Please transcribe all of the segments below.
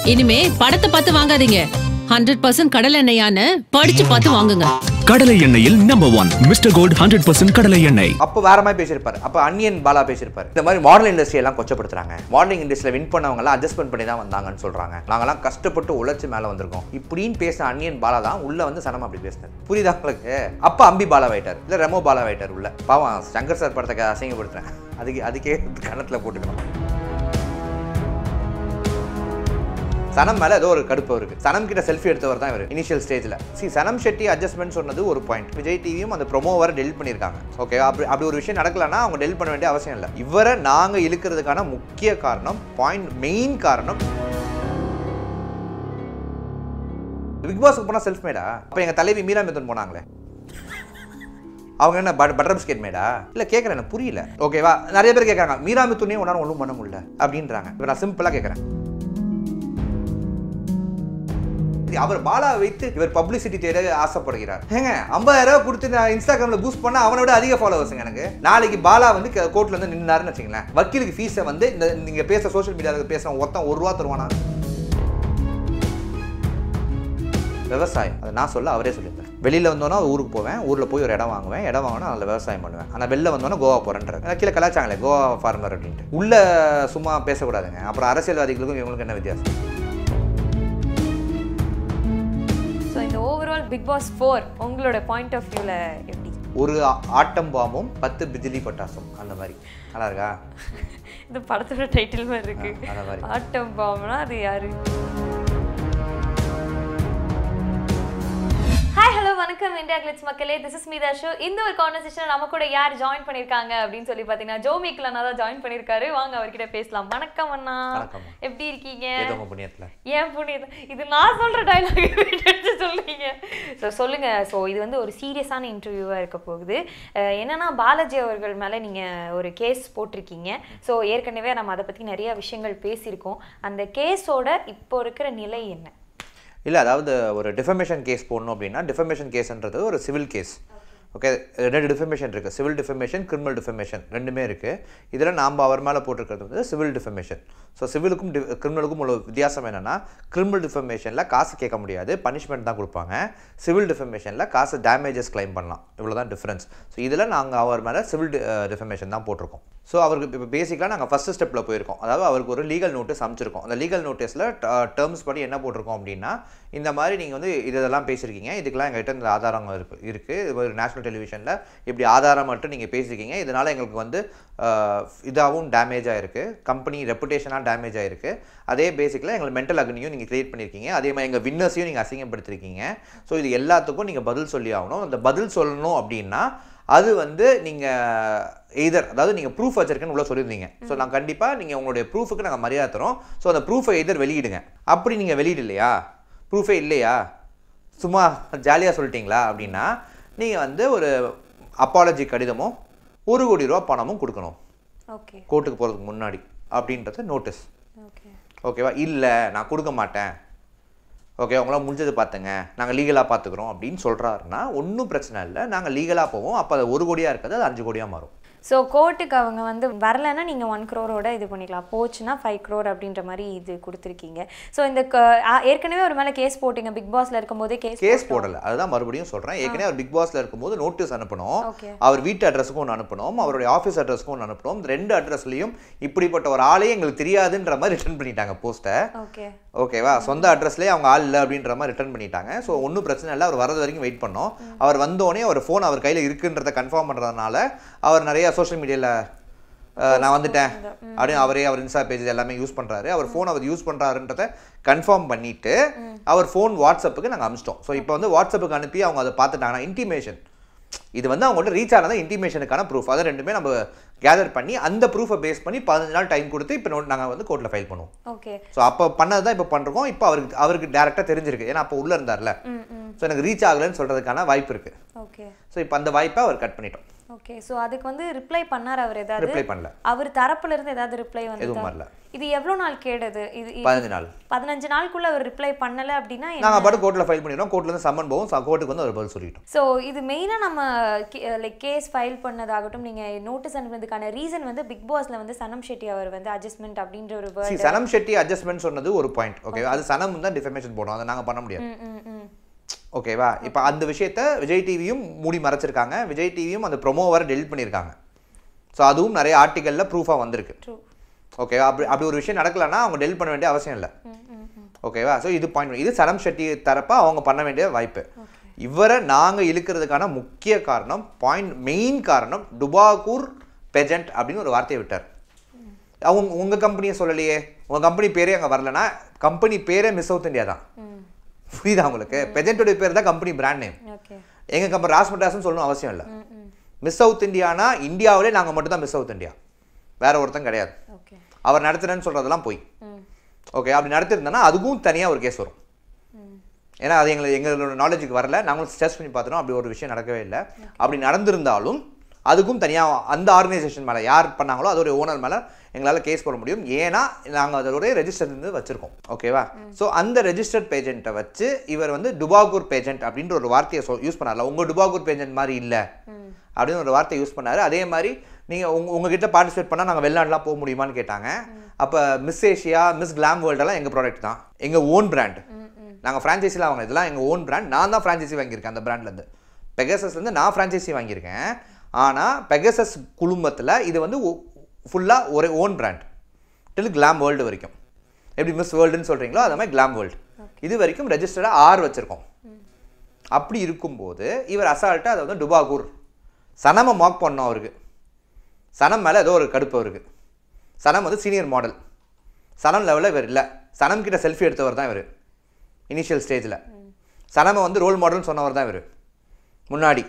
இனிமே படத்தை பார்த்து வாங்காதீங்க ஹண்ட்ரட் பர்சன்ட் கடல் எண்ணெயான்னு படிச்சு பார்த்து வாங்குங்க கடலை எண்ணெயில் number one mister gold hundred percent கடலை எண்ணெய் அப்போ வேற மாதிரி பேசியிருப்பாரு அப்போ அன்னியன் பாலா பேசியிருப்பாரு இந்த மாதிரி மாடல் இண்டஸ்ட்ரி எல்லாம் கொச்சப்படுத்துறாங்க மாடலிங் இண்டஸ்ட்ரியில் வின் பண்ணவங்க எல்லாம் அட்ஜஸ்ட்மெண்ட் பண்ணி தான் வந்தாங்கன்னு சொல்றாங்க நாங்கெல்லாம் கஷ்டப்பட்டு உழைச்சு மேலே வந்திருக்கோம் இப்படின்னு பேசின அன்னியன் பாலா தான் உள்ள வந்து சனம் அப்படி பேசினார் புரியுதா உங்களுக்கு அப்போ அம்பி பாலா ஆயிட்டார் இல்லை ரெமோ பாலா ஆயிட்டார் உள்ள பாவம் சங்கர் சார் படத்தை அசிங்கப்படுத்துறேன் அதுக்கு அதுக்கே கணத்தில் போட்டுக்கணும் சனம் மேல ஏதோ ஒரு கடுப்பு இருக்கு சனம் கிட்ட செல்ஃபி எடுத்தவர் தான் இவர் இனிஷியல் ஸ்டேஜ்ல சி சனம் ஷெட்டி அட்ஜஸ்ட்மெண்ட் சொன்னது ஒரு பாயிண்ட் விஜய் டிவியும் அந்த ப்ரொமோ வர டெலிட் பண்ணியிருக்காங்க ஓகே அப்படி அப்படி ஒரு விஷயம் நடக்கலன்னா அவங்க டெலிட் பண்ண வேண்டிய அவசியம் இல்லை இவரை நாங்க இழுக்கிறதுக்கான முக்கிய காரணம் பாயிண்ட் மெயின் காரணம் பிக் பாஸ்க்கு போனால் செல்ஃப் மேடா அப்போ எங்கள் தலைவி மீரா மிதுன் போனாங்களே அவங்க என்ன பட் பட்டர் பிஸ்கெட் மேடா இல்லை கேட்குறேன் எனக்கு புரியல ஓகேவா நிறைய பேர் கேட்குறாங்க மீரா மிதுனே உன்னால ஒன்றும் பண்ண முடியல அப்படின்றாங்க இப்போ நான் சிம்பிளாக கேட்குறேன் அவர் பாலா வைத்து இவர் பப்ளிசிட்டி தேட ஆசைப்படுகிறார் ஏங்க ஐம்பதாயிரம் ரூபாய் கொடுத்து நான் இன்ஸ்டாகிராம்ல பூஸ்ட் பண்ணா அவனை விட அதிக ஃபாலோவர்ஸுங்க எனக்கு நாளைக்கு பாலா வந்து கோர்ட்ல இருந்து நின்னாருன்னு வச்சுங்களேன் வக்கீலுக்கு ஃபீஸை வந்து இந்த நீங்க பேச சோஷியல் மீடியாவில் பேசுற ஒருத்தன் ஒரு ரூபா தருவானா விவசாயம் அதை நான் சொல்ல அவரே சொல்லியிருந்தார் வெளியில் வந்தோன்னா ஊருக்கு போவேன் ஊரில் போய் ஒரு இடம் வாங்குவேன் இடம் வாங்கினா அதில் விவசாயம் பண்ணுவேன் ஆனால் வெளில வந்தோன்னா கோவா போகிறேன்றாங்க கீழே கலாச்சாங்களே கோவா ஃபார்மர் அப்படின்ட்டு உள்ள சும்மா பேசக்கூடாதுங்க அப்புறம் அரசியல்வாதிகளுக்கும் இவங்களுக்கு என்ன வித்தியாசம் ஸோ இந்த ஓவரால் பிக் பாஸ் ஃபோர் உங்களோட பாயிண்ட் ஆஃப் வியூவில் எப்படி ஒரு ஆ- ஆட்டம் பாம்பும் பத்து பிஜிலி பட்டாசும் அந்த மாதிரி நல்லா இருக்கா இந்த படத்தோட டைட்டில் மாதிரி இருக்கு ஆ, அந்த மாதிரி. ஆட்டம் பாம்புனா அது யாரு ஹாய் ஹலோ வணக்கம் இந்தியா கிளிட்ஸ் மக்களே திஸ் இஸ் மீதா ஷோ இந்த ஒரு கான்வர்சேஷன் நம்ம கூட யார் ஜாயின் பண்ணிருக்காங்க அப்படின்னு சொல்லி பார்த்தீங்கன்னா ஜோ மீக்லனா தான் ஜாயின் பண்ணிருக்காரு வாங்க அவர்கிட்ட பேசலாம் வணக்கம் அண்ணா வணக்கம். ஏதோ எப்படி இருக்கீங்க உங்க புண்ணியத்தில் ஏன் புரியுது இது நான் சொல்ற டைலாக் எடுத்து சொல்றீங்க ஸோ சொல்லுங்க ஸோ இது வந்து ஒரு சீரியஸான இன்டர்வியூவாக இருக்க போகுது அஹ் என்னன்னா பாலாஜி அவர்கள் மேலே நீங்க ஒரு கேஸ் போட்டிருக்கீங்க ஸோ ஏற்கனவே நம்ம அதை பத்தி நிறைய விஷயங்கள் பேசியிருக்கோம் அந்த கேஸோட இப்போ இருக்கிற நிலை என்ன இல்லை அதாவது ஒரு டிஃபமேஷன் கேஸ் போடணும் அப்படின்னா டிஃபமேஷன் கேஸ்ன்றது ஒரு சிவில் கேஸ் ஓகே ரெண்டு டிஃபமேஷன் இருக்குது சிவில் டிஃபமேஷன் கிரிமினல் டிஃபமேஷன் ரெண்டுமே இருக்குது இதில் நாம் அவர் மேலே போட்டிருக்கிறது வந்து சிவில் டிஃபமேஷன் ஸோ சிவிலுக்கும் டி கிரிமினலுக்கும் உள்ள வித்தியாசம் என்னென்னா கிரிமினல் டிஃபமேஷனில் காசு கேட்க முடியாது பனிஷ்மெண்ட் தான் கொடுப்பாங்க சிவில் டிஃபமேஷனில் காசு டேமேஜஸ் க்ளைம் பண்ணலாம் இவ்வளோ தான் டிஃப்ரென்ஸ் ஸோ இதில் நாங்கள் அவர் மேலே சிவில் டிஃபமேஷன் தான் போட்டிருக்கோம் ஸோ அவருக்கு இப்போ பேசிக்காக நாங்கள் ஃபஸ்ட்டு ஸ்டெப்பில் போயிருக்கோம் அதாவது அவருக்கு ஒரு லீகல் நோட்டீஸ் அமைச்சிருக்கோம் அந்த லீகல் நோட்டீஸில் டேர்ம்ஸ் படி என்ன போட்டிருக்கோம் அப்படின்னா இந்த மாதிரி நீங்கள் வந்து இதெல்லாம் பேசியிருக்கீங்க இதுக்கெல்லாம் எங்கள்கிட்ட இந்த ஆதாரங்கள் இருக்கு இருக்குது இது ஒரு நேஷனல் டெலிவிஷனில் இப்படி ஆதாரம் மட்டும் நீங்கள் பேசியிருக்கீங்க இதனால் எங்களுக்கு வந்து அஹ், இதாகவும் டேமேஜ் ஆயிருக்கு கம்பெனி ரெப்புடேஷனாக டேமேஜ் ஆயிருக்கு அதே பேசிக்கில் எங்களுக்கு மென்டல் அக்னியும் நீங்கள் கிரியேட் பண்ணியிருக்கீங்க அதே மாதிரி எங்கள் வின்னர்ஸையும் நீங்கள் அசிங்கப்படுத்திருக்கீங்க ஸோ இது எல்லாத்துக்கும் நீங்கள் பதில் சொல்லி ஆகணும் அந்த பதில் சொல்லணும் அப்படின்னா அது வந்து நீங்கள் எய்தர் அதாவது நீங்கள் ப்ரூஃப் வச்சிருக்கேன்னு உள்ள சொல்லியிருந்தீங்க ஸோ நான் கண்டிப்பாக நீங்கள் உங்களுடைய ப்ரூஃபுக்கு நாங்கள் மரியாதை தரோம் ஸோ அந்த ப்ரூஃபை எய்தர் வெளியிடுங்க அப்படி நீங்கள் வெளியிடலையா ப்ரூஃபே இல்லையா சும்மா ஜாலியாக சொல்லிட்டீங்களா அப்படின்னா நீங்கள் வந்து ஒரு அப்பாலஜி கடிதமும் ஒரு கோடி ரூபா பணமும் கொடுக்கணும் ஓகே கோர்ட்டுக்கு போகிறதுக்கு முன்னாடி அப்படின்றது நோட்டீஸ் ஓகே ஓகேவா இல்லை நான் கொடுக்க மாட்டேன் ஓகே உங்களால் முடிஞ்சது பார்த்துங்க நாங்கள் லீகலாக பார்த்துக்குறோம் அப்படின்னு சொல்கிறாருன்னா ஒன்றும் பிரச்சனை இல்லை நாங்கள் லீகலாக போவோம் அப்போ அது ஒரு கோடியாக இருக்காது அது அஞ்சு கோடியாக மாறும் ஸோ கோர்ட்டுக்கு அவங்க வந்து வரலைன்னா நீங்கள் ஒன் க்ரோரோட இது பண்ணிக்கலாம் போச்சுன்னா ஃபைவ் க்ரோர் அப்படின்ற மாதிரி இது கொடுத்துருக்கீங்க ஸோ இந்த க- ஆ, ஏற்கனவே ஒரு மேலே கேஸ் போட்டீங்க பிக் பாஸ்ல இருக்கும்போதே கேஸ் கேஸ் போடலை அதுதான் மறுபடியும் சொல்கிறேன் ஏற்கனவே அவர் பிக் பாஸ்ல இருக்கும்போது நோட்டீஸ் அனுப்பணும் ஓகே அவர் வீட்டு அட்ரஸுக்கும் ஒன்று அனுப்பணும் அவருடைய ஆஃபீஸ் அட்ரஸுக்கும் ஒன்று அனுப்பணும் இந்த ரெண்டு அட்ரஸ்லையும் இப்படிப்பட்ட ஒரு ஆளே எங்களுக்கு தெரியாதுன்ற மாதிரி ரிட்டர்ன் பண்ணிட்டாங்க போஸ்ட்டை ஓகே ஓகேவா சொந்த அட்ரஸ்லேயே அவங்க ஆள் இல்லை அப்படின்ற மாதிரி ரிட்டர்ன் பண்ணிட்டாங்க ஸோ ஒன்றும் பிரச்சனை இல்லை அவர் வரது வரைக்கும் வெயிட் பண்ணோம் அவர் வந்தோடனே அவர் ஃபோன் அவர் கையில் இருக்குன்றத கன்ஃபார்ம் பண்ணுறதுனால அவர் நிறைய சோஷியல் மீடியாவில் நான் வந்துட்டேன் அப்படின்னு அவரே அவர் இன்ஸ்டா பேஜ் எல்லாமே யூஸ் பண்ணுறாரு அவர் ஃபோன் அவர் யூஸ் பண்ணுறாருன்றத கன்ஃபார்ம் பண்ணிட்டு அவர் ஃபோன் வாட்ஸ்அப்புக்கு நாங்கள் அனுப்பிச்சிட்டோம் ஸோ இப்போ வந்து வாட்ஸ்அப்புக்கு அனுப்பி அவங்க அதை பார்த்துட்டாங்கன்னா இன்டிமேஷன் இது வந்து அவங்கள்ட்ட ரீச் ஆனது இன்டிமேஷனுக்கான ப்ரூஃப் அதை ரெண்டுமே நம்ம கேதர் பண்ணி அந்த ப்ரூஃபை பேஸ் பண்ணி பதினஞ்சு நாள் டைம் கொடுத்து இப்போ நாங்கள் வந்து கோர்ட்டில் ஃபைல் பண்ணுவோம் ஓகே ஸோ அப்போ பண்ணது தான் இப்போ பண்ணுறோம் இப்போ அவருக்கு அவருக்கு டேரெக்டாக தெரிஞ்சிருக்கு ஏன்னா அப்போ உள்ளே இருந்தார்ல ம் ம் ஸோ எனக்கு ரீச் ஆகலைன்னு சொல்கிறதுக்கான வாய்ப்பு இருக்குது ஓகே ஸோ இப்போ அந்த வாய்ப்பை அவர் கட் பண்ணிட்டோம் ஓகே சோ அதுக்கு வந்து ரிப்ளை பண்ணார் அவர் ஏதாவது ரிப்ளை பண்ணல அவர் தரப்புல இருந்து ஏதாவது ரிப்ளை எதுவும் வந்து வரல இது எவ்வளவு நாள் கேடுது இது இது- பதினஞ்சு நாள் பதினஞ்சு நாளுக்குள்ள அவர் ரிப்ளை பண்ணல அப்படின்னா நாங்கள் பாட்டு கோர்ட்டில் ஃபைல் பண்ணிடுறோம் கோர்ட்லேருந்து சம்மன் போகும் கோர்ட்டுக்கு வந்து ஒரு பதில் சொல்லிட்டோம் ஸோ இது மெயினாக நம்ம லைக் கேஸ் ஃபைல் பண்ணதாகட்டும் நீங்கள் நோட்டீஸ் அனுப்புனதுக்கான ரீசன் வந்து பிக் பாஸ்ல வந்து சனம் ஷெட்டி அவர் வந்து அட்ஜஸ்ட்மெண்ட் அப்படின்ற ஒரு See, word Sanam Shetty adjustment சொன்னது ஒரு பாயிண்ட் ஓகே அது சனம் தான் டிஃபர்மேஷன் போடும் அதை நாங்கள் பண்ண முடியாது ம் ம் ம் ஓகேவா இப்போ அந்த விஷயத்த விஜய் டிவியும் மூடி மறைச்சிருக்காங்க விஜய் டிவியும் அந்த ப்ரொமோ வர டெலிட் பண்ணியிருக்காங்க ஸோ அதுவும் நிறைய ஆர்டிக்கலில் ப்ரூஃபாக வந்திருக்கு ட்ரூ ஓகேவா அப்படி அப்படி ஒரு விஷயம் நடக்கலைன்னா அவங்க டெலிட் பண்ண வேண்டிய அவசியம் இல்லை ம் ம் ம் ஓகேவா ஸோ இது பாயிண்ட் இது சனம் ஷெட்டி தரப்பா அவங்க பண்ண வேண்டிய வாய்ப்பு இவரை நாங்கள் இழுக்கிறதுக்கான முக்கிய காரணம் பாயிண்ட் மெயின் காரணம் டுபாகூர் பெஜென்ட் அப்படின்னு ஒரு வார்த்தையை விட்டார் அவங்க உங்கள் கம்பெனியை சொல்லலையே உங்கள் கம்பெனி பேரே அங்கே வரலனா கம்பெனி பேரே மிஸ் சவுத் இந்தியா தான் ம் புரியுதா உங்களுக்கு பெஜென்ட்டோட பேர் தான் கம்பெனி பிராண்ட் நேம் ஓகே எங்கள் கம்பெனி ராஸ்மட்டாஸ்னு சொல்லணும் அவசியம் இல்லை ம் ம் மிஸ் சவுத் இந்தியானா இந்தியாவிலே நாங்கள் மட்டும் தான் மிஸ் சவுத் இந்தியா வேற ஒருத்தன் கிடையாது ஓகே அவர் நடத்துறேன்னு சொல்கிறதெல்லாம் போய் ம் ஓகே அப்படி நடத்திருந்தேன்னா அதுக்கும் தனியாக ஒரு கேஸ் வரும் ம் ஏன்னா அது எங்களுக்கு எங்களோட நாலேஜுக்கு வரல நாங்களும் சர்ச் பண்ணி பார்த்துட்டோம் அப்படி ஒரு விஷயம் நடக்கவே இல்லை அப்படி நடந்திருந்தாலும் அதுக்கும் தனியாக அந்த ஆர்கனைசேஷன் மேலே யார் பண்ணாங்களோ அதோட ஓனர் மேலே எங்களால் கேஸ் போட முடியும் ஏன்னா நாங்கள் அதோட ரெஜிஸ்டர் இருந்து வச்சுருக்கோம் ஓகேவா ஸோ அந்த ரெஜிஸ்டர்ட் பேஜெண்ட்டை வச்சு இவர் வந்து டுபாகூர் பேஜெண்ட் அப்படின்ற ஒரு வார்த்தையை சொ யூஸ் பண்ணார்ல உங்கள் டுபாகூர் பேஜெண்ட் மாதிரி இல்லை அப்படின்னு ஒரு வார்த்தை யூஸ் பண்ணார் அதே மாதிரி நீங்கள் உங்க உங்ககிட்ட பார்ட்டிசிபேட் பண்ணால் நாங்கள் வெளிநாடுலாம் போக முடியுமான்னு கேட்டாங்க அப்போ மிஸ் ஏஷியா மிஸ் கிளாம் வேர்ல்டெல்லாம் எங்கள் ப்ராடக்ட் தான் எங்கள் ஓன் பிராண்ட் நாங்கள் ஃப்ரான்ச்சைஸிலாம் வாங்க இதெல்லாம் எங்கள் ஓன் பிராண்ட் நான் தான் ஃப்ரான்ச்சைசி வாங்கியிருக்கேன் அந்த பிராண்ட்லேருந்து பெகசஸ்லேருந்து நான் ஃப்ரான்ச்சைசி வாங்கியிருக்கேன் ஆனால் பெகசஸ் குழுமத்தில் இது வந்து ஃபுல்லாக ஒரு own brand till glam world வரைக்கும் எப்படி மிஸ் வேர்ல்டுன்னு சொல்கிறீங்களோ அது மாதிரி கிளாம் வேர்ல்டு இது வரைக்கும் ரெஜிஸ்டர்டாக ஆர் வச்சுருக்கோம் அப்படி இருக்கும்போது இவர் அசால்ட்டாக அதை வந்து டுபாகூர் சனமை மார்க் பண்ணோம் அவருக்கு சனம் மேலே ஏதோ ஒரு கடுப்பு அவருக்கு சனம் வந்து சீனியர் மாடல் சனம் லெவலில் இவர் இல்லை சனம் கிட்ட செல்ஃபி எடுத்தவர் தான் இவர் இனிஷியல் ஸ்டேஜில் சனமை வந்து ரோல் மாடல்னு சொன்னவர் தான் இவர் முன்னாடி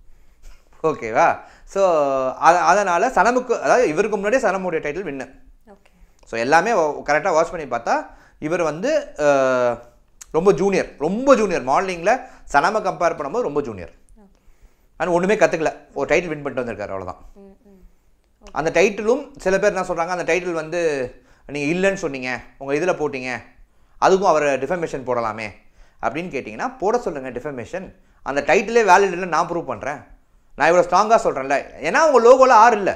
ஓகேவா ஸோ அதனால் சனமுக்கு அதாவது இவருக்கு முன்னாடியே சனமுடைய டைட்டில் வின்னு ஓகே ஸோ எல்லாமே கரெக்டாக வாட்ச் பண்ணி பார்த்தா இவர் வந்து அஹ், ரொம்ப ஜூனியர் ரொம்ப ஜூனியர் மாடலிங்கில் சனமை கம்பேர் பண்ணும்போது ரொம்ப ஜூனியர் ஆனால் ஒன்றுமே கற்றுக்கல ஒரு டைட்டில் வின் பண்ணிட்டு வந்திருக்காரு அவ்வளோதான் ம் ம் அந்த டைட்டிலும் சில பேர் என்ன சொல்கிறாங்க அந்த டைட்டில் வந்து நீங்கள் இல்லைன்னு சொன்னீங்க உங்கள் இதில் போட்டீங்க அதுக்கும் அவர் டிஃபர்மேஷன் போடலாமே அப்படின்னு கேட்டிங்கன்னா போட சொல்லுங்கள் டிஃபர்மேஷன் அந்த டைட்டிலே வேலிட் இல்லை நான் ப்ரூவ் பண்ணுறேன் நான் இவ்வளோ ஸ்ட்ராங்காக சொல்கிறேன்ல ஏன்னா உங்கள் லோகோவில் ஆறு இல்லை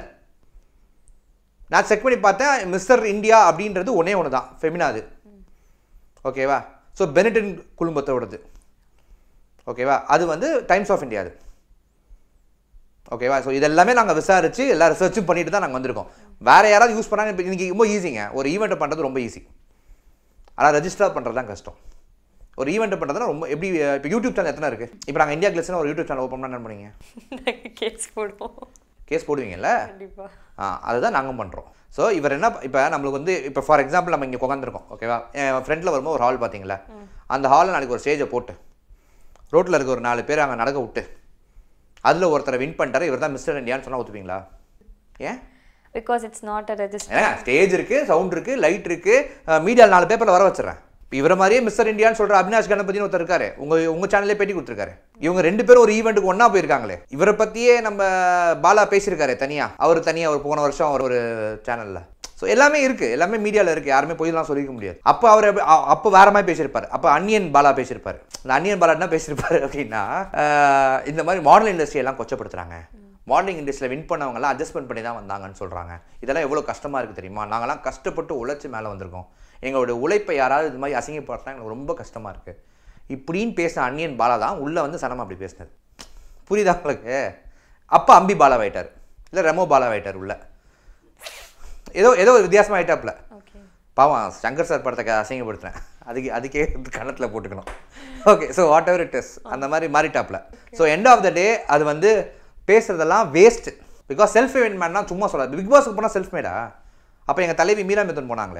நான் செக் பண்ணி பார்த்தேன் மிஸ்டர் இந்தியா அப்படின்றது ஒன்றே ஒன்று தான் ஃபெமினா அது ஓகேவா ஸோ பெனிட்டன் குடும்பத்தோடது ஓகேவா அது வந்து டைம்ஸ் ஆஃப் இந்தியா அது ஓகேவா ஸோ இதெல்லாமே நாங்கள் விசாரிச்சு எல்லா ரிசர்ச்சும் பண்ணிட்டு தான் நாங்கள் வந்திருக்கோம் வேறு யாராவது யூஸ் பண்ணாங்க இப்போ இன்றைக்கி ரொம்ப ஈஸிங்க ஒரு ஈவெண்ட்டை பண்ணுறது ரொம்ப ஈஸி ஆனால் ரெஜிஸ்டர் பண்ணுறது தான் கஷ்டம் ஒரு ஈவெண்ட் பண்ணுறதுனா ரொம்ப எப்படி இப்போ யூடியூப் சேனல் எத்தனை இருக்குது இப்போ நாங்கள் இந்தியா கிளஸ்னு ஒரு யூடியூப் சேனல் ஓப்பன் பண்ண என்ன பண்ணுவீங்க கேஸ் போடுவோம் கேஸ் போடுவீங்கல்ல கண்டிப்பா ஆ அதுதான் நாங்கள் பண்ணுறோம் ஸோ இவர் என்ன இப்போ நம்மளுக்கு வந்து இப்போ ஃபார் எக்ஸாம்பிள் நம்ம இங்கே உட்காந்துருக்கோம் ஓகேவா என் ஃப்ரெண்டில் வரும்போது ஒரு ஹால் பார்த்தீங்களா அந்த ஹாலில் நாளைக்கு ஒரு ஸ்டேஜை போட்டு ரோட்டில் இருக்க ஒரு நாலு பேர் அங்கே நடக்க விட்டு அதில் ஒருத்தரை வின் பண்ணிட்டாரு இவர் தான் மிஸ்டர் இந்தியான்னு சொன்னால் ஒத்துப்பீங்களா ஏன் because it's not a register ஏன்னா ஸ்டேஜ் இருக்குது சவுண்ட் இருக்குது லைட் இருக்குது மீடியா நாலு பேப்பரில் வர வச்சிடறேன் இப்போ இவரை மாதிரியே மிஸ்டர் இந்தியான்னு சொல்கிற அவினாஷ் கணபதினு ஒருத்தர் இருக்காரு உங்கள் உங்கள் சேனல்லே பேட்டி கொடுத்துருக்காரு இவங்க ரெண்டு பேரும் ஒரு ஈவெண்ட்டுக்கு ஒன்றா போயிருக்காங்களே இவரை பற்றியே நம்ம பாலா பேசியிருக்காரு தனியாக அவர் தனியாக அவர் போன வருஷம் அவர் ஒரு சேனலில் ஸோ எல்லாமே இருக்குது எல்லாமே மீடியாவில் இருக்குது யாருமே பொய்லாம் சொல்லிக்க முடியாது அப்போ அவர் எப்படி- அ- அப்போ வேற மாதிரி பேசியிருப்பார் அப்போ அன்னியன் பாலா பேசியிருப்பார் இந்த அன்னியன் பாலா என்ன பேசியிருப்பாரு அப்படின்னா ஆஹ், இந்த மாதிரி மாடல் இண்டஸ்ட்ரி எல்லாம் கொச்சப்படுத்துறாங்க மாடலிங் இண்டஸ்ட்ரியில் வின் பண்ணவங்கலாம் அட்ஜஸ்ட்மெண்ட் பண்ணி தான் வந்தாங்கன்னு சொல்கிறாங்க இதெல்லாம் எவ்வளோ கஷ்டமாக இருக்குது தெரியுமா நாங்களாம் கஷ்டப்பட்டு உழைச்சி மேலே வந்திருக்கோம் எங்களுடைய உழைப்பை யாராவது இது மாதிரி அசிங்கப்படுத்தினா எங்களுக்கு ரொம்ப கஷ்டமாக இருக்குது இப்படின்னு பேசின அன்னியன் பாலா தான் உள்ளே வந்து சனம் அப்படி பேசினது புரியுதா உங்களுக்கு அப்போ அம்பி பாலா ஆயிட்டார் இல்லை ரெமோ பாலா ஆயிட்டார் உள்ள ஏதோ ஏதோ ஒரு வித்தியாசமாக ஆயிட்டாப்ல ஓகே பாவம் சங்கர் சார் படத்தை க- அசிங்கப்படுத்துறேன் அதுக்கு அதுக்கே கணத்தில் போட்டுக்கணும் okay so whatever it is அந்த மாதிரி மாறிட்டாப்ல so end of the day அது வந்து பேசுறதெல்லாம் வேஸ்ட் பிகாஸ் செல்ஃப் மேட் மேன்னா சும்மா சொல்லாது பிக் பாஸ்க்கு போனால் செல்ஃப் மேடா அப்போ எங்கள் தலைவி மீரா மிதுன் போனாங்களே